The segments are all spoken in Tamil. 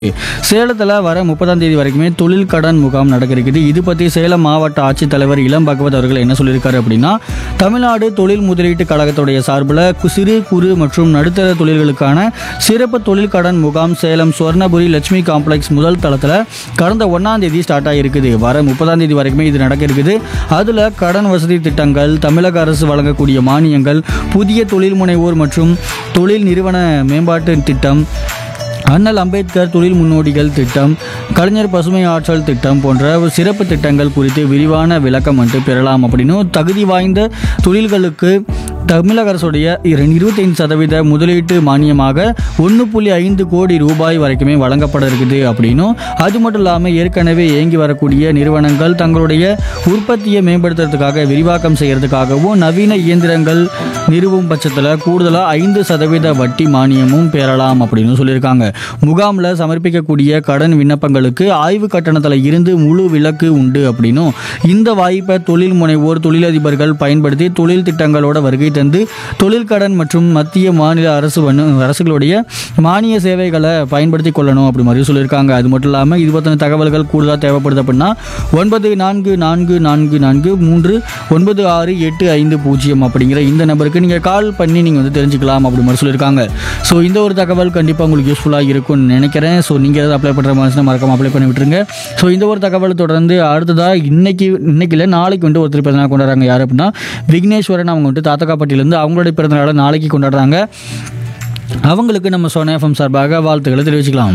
சேலத்தில் வர முப்பதாம் தேதி வரைக்குமே தொழில் கடன் முகாம் நடக்க இருக்குது இது பற்றி சேலம் மாவட்ட ஆட்சித்தலைவர் இளம் பகவத் அவர்கள் என்ன சொல்லியிருக்காரு அப்படின்னா தமிழ்நாடு தொழில் முதலீட்டு கழகத்துடைய சார்பில் கு- சிறு குறு மற்றும் நடுத்தர தொழில்களுக்கான சிறப்பு தொழில் கடன் முகாம் சேலம் சுவர்ணபுரி லட்சுமி காம்ப்ளெக்ஸ் முதல் தளத்தில் கடந்த ஒன்றாம் தேதி ஸ்டார்ட் ஆகிருக்குது வர முப்பதாம் தேதி வரைக்குமே இது நடக்க இருக்குது அதில் கடன் வசதி திட்டங்கள் தமிழக அரசு வழங்கக்கூடிய மானியங்கள் புதிய தொழில் முனைவோர் மற்றும் தொழில் நிறுவன மேம்பாட்டு திட்டம் அண்ணல் அம்பேத்கர் தொழில் முன்னோடிகள் திட்டம் கலைஞர் பசுமை ஆற்றல் திட்டம் போன்ற சிறப்பு திட்டங்கள் குறித்து விரிவான விளக்கம் வந்துட்டு பெறலாம் அப்படின்னு தகுதி வாய்ந்த தொழில்களுக்கு தமிழக அரசுடைய இரு- 25% சதவீத முதலீட்டு மானியமாக ஒன்று புள்ளி ஐந்து கோடி ரூபாய் வரைக்குமே வழங்கப்பட இருக்குது அப்படின்னும் அது மட்டும் இல்லாமல் ஏற்கனவே இயங்கி வரக்கூடிய நிறுவனங்கள் தங்களுடைய உற்பத்தியை மேம்படுத்துறதுக்காக விரிவாக்கம் செய்யறதுக்காகவும் நவீன இயந்திரங்கள் நிறுவும் பட்சத்தில் கூடுதலாக ஐந்து சதவீத வட்டி மானியமும் பெறலாம் அப்படின்னு சொல்லியிருக்காங்க முகாமில் சமர்ப்பிக்கக்கூடிய கடன் விண்ணப்பங்களுக்கு ஆய்வு கட்டணத்தில் இருந்து முழு விலக்கு உண்டு அப்படின்னும் இந்த வாய்ப்பை தொழில் முனைவோர் தொழிலதிபர்கள் பயன்படுத்தி தொழில் திட்டங்களோட வருகை தந்து தொழில் கடன் மற்றும் மத்திய மாநில அரசு வண்ணு- அரசுகளுடைய மானிய சேவைகளை பயன்படுத்தி கொள்ளணும் அப்படி மாதிரி சொல்லியிருக்காங்க அது மட்டும் இல்லாமல் இது பற்றின தகவல்கள் கூடுதலாக தேவைப்படுது அப்படின்னா ஒன்பது நான்கு நான்கு நான்கு நான்கு மூன்று ஒன்பது ஆறு எட்டு ஐந்து பூஜ்ஜியம் அப்படிங்கிற இந்த நம்பருக்கு நீங்கள் கால் பண்ணி நீங்கள் வந்து தெரிஞ்சுக்கலாம் அப்படி மாதிரி சொல்லியிருக்காங்க ஸோ இந்த ஒரு தகவல் கண்டிப்பாக உங்களுக்கு யூஸ்ஃபுல்லாக இருக்கும்னு நினைக்கிறேன் ஸோ நீங்கள் எதாவது அப்ளை பண்ணுற மாதிரி மறக்காம அப்ளை பண்ணி விட்டுருங்க ஸோ இந்த ஒரு தகவல் தொடர்ந்து அடுத்ததாக இன்னைக்கு இன்னைக்கு இல்லை நாளைக்கு வந்துட்டு ஒருத்தர் பிறந்தநாள் கொண்டாடுறாங்க யார் அப்படின்னா விக்னேஸ்வரன் அவங்க வந்துட்டு தாத்தக்காப்பட்டியிலேருந்து அவங்களுடைய பிறந்தநாளை நாளைக்கு கொண்டாடுறாங்க அவங்களுக்கு நம்ம சோனா எஃப்எம் சார்பாக வாழ்த்துக்களை தெரிவிச்சுக்கலாம்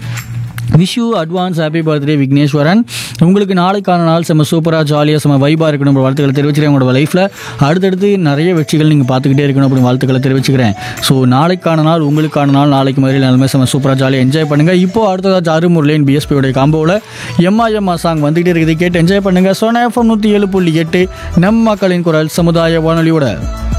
wish you advance happy birthday Vigneswaran உங்களுக்கு நாளைக்கான நாள் செம்ம சூப்பராக ஜாலியாக செம்ம வைபாக இருக்கணும் அப்படி வாழ்த்துக்களை தெரிவிச்சுக்கிறேன் உங்களோட லைஃப்பில் அடுத்தடுத்து நிறைய வெற்றிகள் நீங்கள் பார்த்துக்கிட்டே இருக்கணும் அப்படின்னு வாழ்த்துக்களை தெரிவிச்சுக்கிறேன் ஸோ நாளைக்கான நாள் உங்களுக்கான நாள் நாளைக்கு மாதிரி எல்லாமே செம்ம சூப்பராக ஜாலியாக என்ஜாய் பண்ணுங்கள் இப்போ அடுத்ததாக ஆறு முரளின் பிஎஸ்பியோடைய காம்போவில் எம்மா எம்மா சாங் வந்துகிட்டே இருக்குது கேட்டு என்ஜாய் பண்ணுங்கள் சோனா எஃப்எம் நூற்றி ஏழு புள்ளி எட்டு நம் மக்களின் குரல் சமுதாய வானொலியோட